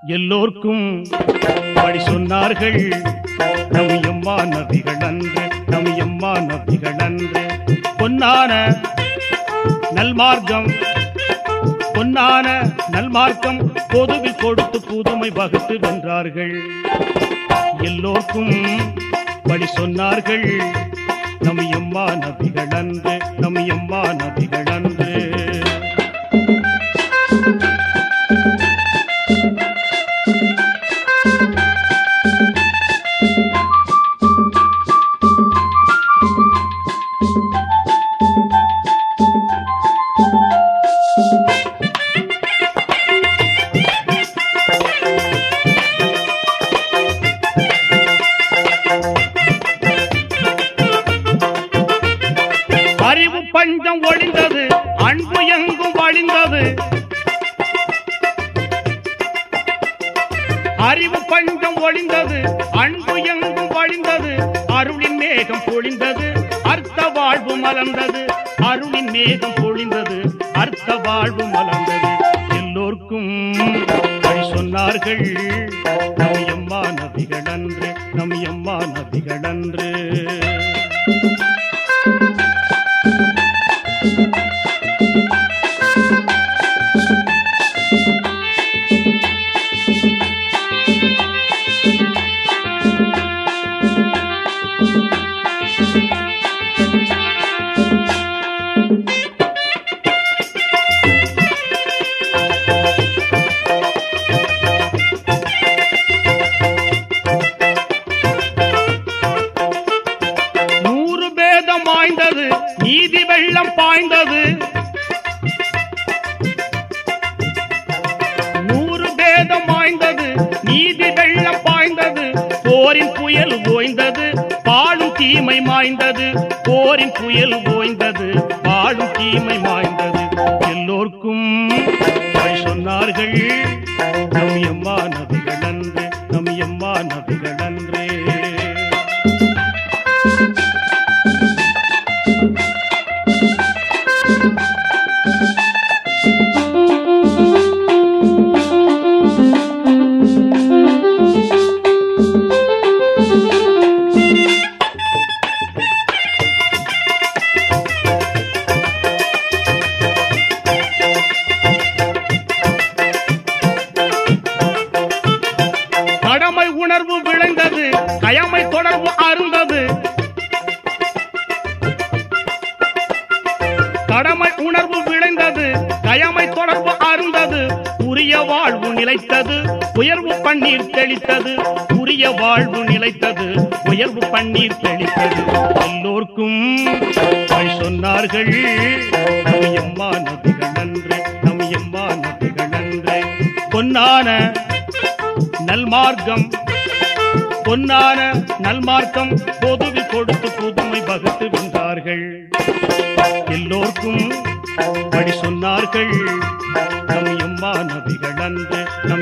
எல்லோர்க்கும் வழி சொன்னார்கள் நம் எம்மா நபிகள் அன்று நம் எம்மா நபிகள் அன்று பொன்னான நல்மார்க்கம் பொன்னான நல்மார்க்கம் பொதுவில் கொடுத்து புதுமை வகுத்து வென்றார்கள் எல்லோர்க்கும் வழி சொன்னார்கள் நம் எம்மா நபிகள் அன்று நம் எம்மா நபிகள் அன்று அறிவு பஞ்சம் ஒளிந்தது அன்பு எங்கும் வழிந்தது அறிவு பஞ்சம் ஒளிந்தது அன்பு எங்கும் வழிந்தது அருளின் மேகம் பொழிந்தது அர்த்த வாழ்வு மலர்ந்தது அருளின் மேகம் பொழிந்தது அர்த்த வாழ்வு மலர்ந்தது எல்லோர்க்கும் வழி சொன்னார்கள் நம் எம்மா நபிகள் அன்று நம் எம்மா நபிகள் அன்று நூறு பேதம் வாய்ந்தது நீதி வெள்ளம் பாய்ந்தது நூறு பேதம் வாய்ந்தது நீதி வெள்ளம் பாய்ந்தது போரின் புயல் ஓய்ந்தது பாடும் தீமை மாய்ந்தது போரின் புயல் ஓய்ந்தது பாடும் தீமை மாய்ந்தது எல்லோர்க்கும் வழி சொன்னார்கள் நம் எம்மா நபிகள் அன்று நம் எம்மா நபிகள் அன்றே கடமை உணர்வு விளைந்தது கயமை தொடர்பு அருந்தது கடமை உணர்வு விளைந்தது கயமை தொடர்பு அருந்தது உரிய வாழ்வு நிலைத்தது உயர்வு பன்னீர் தெளித்தது உரிய வாழ்வு நிலைத்தது உயர்வு பன்னீர் தெளித்தது எல்லோர்க்கும் வழி சொன்னார்கள் நம் எம்மா நபிகள் அன்று நம் எம்மா நபிகள் அன்று பொன்னான நல்மார்க்கம் பொன்னான நல்மார்க்கம் பொதுவில் கொடுத்து புதுமை வகுத்து வென்றார்கள் எல்லோர்க்கும் வழி சொன்னார்கள் நம் எம்மா நபிகள் அன்று நம்